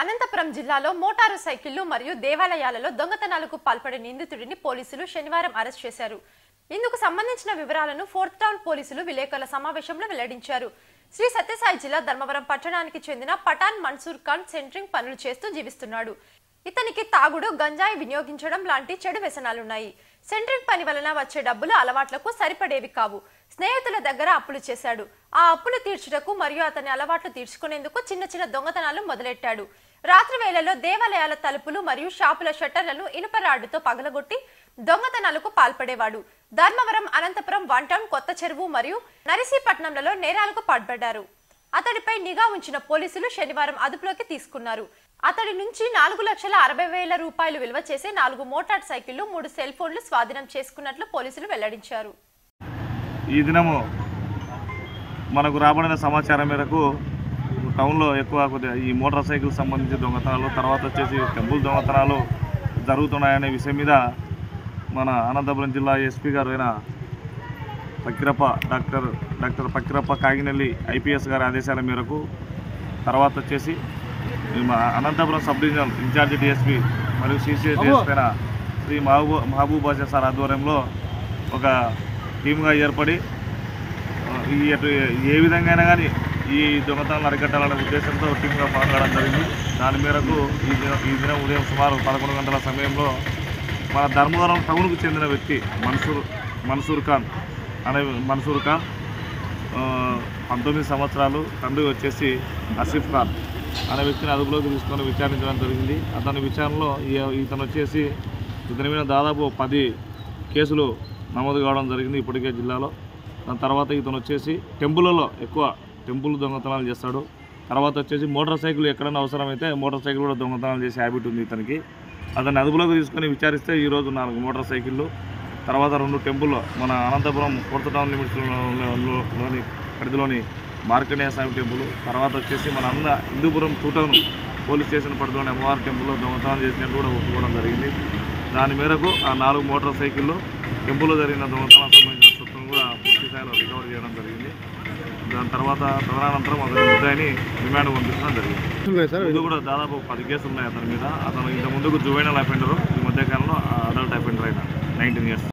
అనంతపురం జిల్లాలో మోటారు సైకిళ్లు మరియు దేవాలయాలలో దొంగతనాలకు పాల్పడే నిందితుడిని పోలీసులు శనివారం అరెస్ట్ చేశారు ఇందుకు సంబంధించిన వివరాలను ఫోర్త్ టౌన్ పోలీసులు విలేకరుల సమావేశంలో వెల్లడించారు శ్రీ సత్యసాయి జిల్లా ధర్మవరం పట్టణానికి చెందిన పఠాన్ మన్సూర్ ఖాన్ సెంట్రింగ్ పనులు చేస్తూ జీవిస్తున్నాడు ఇతనికి తాగుడు గంజాయి వినియోగించడం లాంటి చెడు వ్యసనాలున్నాయి సెంట్రింగ్ పని వలన వచ్చే డబ్బులు అలవాట్లకు సరిపడేవి కావు స్నేహితుల దగ్గర అప్పులు చేశాడు ఆ అప్పులు తీర్చుటకు మరియు అతని అలవాట్లు తీర్చుకునేందుకు చిన్న చిన్న దొంగతనాలు మొదలెట్టాడు రాత్రి వేళల్లో దేవాలయాల తలుపులు మరియు షాపుల షట్టర్లను ఇనుప రాడ్డుతో పగలగొట్టి దొంగతనాలకు పాల్పడేవాడు ధర్మవరం అనంతపురం వన్ టౌన్ కొత్త చెరువు మరియు నరిసీపట్నంలలో నేరాలకు పాల్పడ్డారు అతడిపై నిఘా ఉంచిన పోలీసులు శనివారం అదుపులోకి తీసుకున్నారు అతడి నుంచి నాలుగు లక్షల అరవై వేల రూపాయలు విలువ చేసే నాలుగు మోటార్ సైకిళ్లు మూడు సెల్ ఫోన్లు స్వాధీనం చేసుకున్నట్లు పోలీసులు వెల్లడించారు ఈ దినము మనకు రాబడిన సమాచారం మేరకు టౌన్లో ఎక్కువ కొద్దిగా ఈ మోటార్ సైకిల్ సంబంధించి దొంగతనాలు తర్వాత వచ్చేసి టెంపుల్ దొంగతనాలు జరుగుతున్నాయనే విషయం మీద మన అనంతపురం జిల్లా ఎస్పీ గారు అయిన Pakkirappa doctor doctor Pakkirappa Kaginelli IPS గారి ఆదేశాల మేరకు తర్వాత వచ్చేసి ఈ మా Anantapuram sub divisional incharge DSP మరియు సిసిఐ డిఎస్పీ అయిన శ్రీ మహబూ మహబూబ్ బాషా సార్ ఆధ్వర్యంలో ఒక టీమ్గా ఏర్పడి ఆ, ఈ అటు ఏ విధంగా అయినా కానీ ఈ దొంగతనాలు అరికట్టాలనే ఉద్దేశంతో టీమ్గా పాల్గొనడం జరిగింది దాని మేరకు ఈ దినం ఈ దినం ఉదయం సుమారు పదకొండు గంటల సమయంలో మన ధర్మవరం టౌన్కు చెందిన వ్యక్తి మన్సూర్ మన్సూర్ ఖాన్ అనే మన్సూర్ ఖాన్ ఆ, పంతొమ్మిది సంవత్సరాలు తండ్రి వచ్చేసి ఆసిఫ్ ఖాన్ అనే వ్యక్తిని అదుపులోకి తీసుకొని విచారించడం జరిగింది అతని విచారణలో ఈ- ఇతను వచ్చేసి ఇతని మీద దాదాపు పది కేసులు నమోదు కావడం జరిగింది ఇప్పటికే జిల్లాలో దాని తర్వాత ఇతను వచ్చేసి టెంపుల్లో ఎక్కువ టెంపుల్ దొంగతనాలు చేస్తాడు తర్వాత వచ్చేసి మోటార్ సైకిల్ ఎక్కడైనా అవసరమైతే మోటార్ సైకిల్ కూడా దొంగతనాలు చేసే హ్యాబిట్ ఉంది ఇతనికి అతన్ని అదుపులోకి తీసుకొని విచారిస్తే ఈరోజు నాలుగు మోటార్ సైకిళ్ళు తర్వాత రెండు టెంపుల్లో మన అనంతపురం ఫోర్త్ టౌన్ లిమిట్స్లోని పరిధిలోని మార్కండేయ స్వామి టెంపుల్ తర్వాత వచ్చేసి మన అన్న Hindupuram two town police station పరిధిలోని అమ్మవారి టెంపుల్లో దొంగతనం చేసినట్టు కూడా ఒప్పుకోవడం జరిగింది దాని మేరకు ఆ నాలుగు మోటార్ సైకిళ్ళు టెంపుల్లో జరిగిన దొంగతనం సంబంధించిన సొత్తును కూడా పూర్తి స్థాయిలో రికవర్ చేయడం జరిగింది దాని తర్వాత తదనంతరం అతని ముద్దాయిని రిమాండ్ పంపించడం జరిగింది ఉన్నాయి సార్ ఇది కూడా దాదాపు పది కేసులు ఉన్నాయి అతని మీద అతను ఇంత ముందుకు జువైనల్ అఫెండర్ ఈ మధ్యకాలంలో అడల్ట్ అఫెండర్ అయిన నైన్టీన్ ఇయర్స్